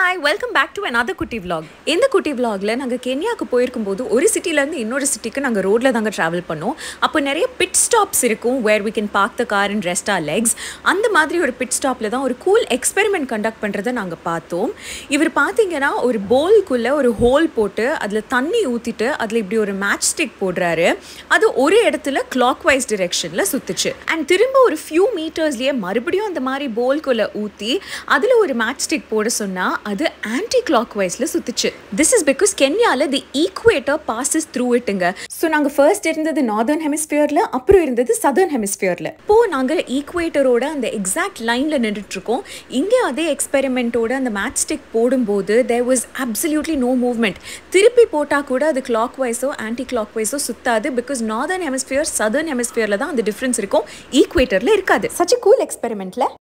hi welcome back to another குட்டி vlog இந்த குட்டி vlogல நாங்கள் கென்யாவுக்கு போயிருக்கும்போது ஒரு சிட்டிலேருந்து இன்னொரு சிட்டிக்கு நாங்கள் ரோட்டில் தாங்க ட்ராவல் பண்ணோம் அப்போ நிறைய பிட் ஸ்டாப்ஸ் இருக்கும் where we can park the car and rest our legs அந்த மாதிரி ஒரு பிட் ஸ்டாப்பில் தான் ஒரு கூல் எக்ஸ்பெரிமெண்ட் கண்டக்ட் பண்ணுறதை நாங்கள் பார்த்தோம் இவர் பார்த்தீங்கன்னா ஒரு போல்குள்ளே ஒரு ஹோல் போட்டு அதில் தண்ணி ஊற்றிட்டு அதில் இப்படி ஒரு மேட்ச் ஸ்டிக் போடுறாரு அது ஒரு இடத்துல கிளாக் வைஸ் டிரெக்ஷனில் சுற்றுச்சு அண்ட் திரும்ப ஒரு ஃபியூ மீட்டர்ஸ்லேயே மறுபடியும் அந்த மாதிரி போல்குள்ளே ஊற்றி அதில் ஒரு மேட்ச் ஸ்டிக் போட சொன்னால் அது ஆன்டி கிளாக் வைஸில் சுற்றுச்சு திஸ் இஸ் பிகாஸ் கென்யாவில் தி ஈக்குவேட்டர் பாசஸ் த்ரூ இட்டுங்க ஸோ நாங்கள் ஃபர்ஸ்ட் இருந்தது நார்தர்ன் ஹெமிஸ்பியரில் அப்புறம் இருந்தது சதர்ன் ஹெமிஸ்பியரில் இப்போது நாங்கள் ஈக்குவேட்டரோட அந்த எக்ஸாக்ட் லைனில் நின்றுட்டுருக்கோம் இங்கே அதே எக்ஸ்பெரிமெண்ட்டோட அந்த மேட்ச் ஸ்டிக் போடும்போது there was absolutely no movement திருப்பி போட்டால் கூட அது கிளாக் வைஸோ ஆன்டி கிளாக் வைஸோ சுத்தாது பிகாஸ் நார்தர்ன் ஹெமிஸ்பியர் சதர்ன் ஹெமிஸ்பியரில் தான் அந்த டிஃப்ரென்ஸ் இருக்கும் ஈக்குவேட்டரில் இருக்காது சச் கூல் எக்ஸ்பெரிமெண்ட்டில்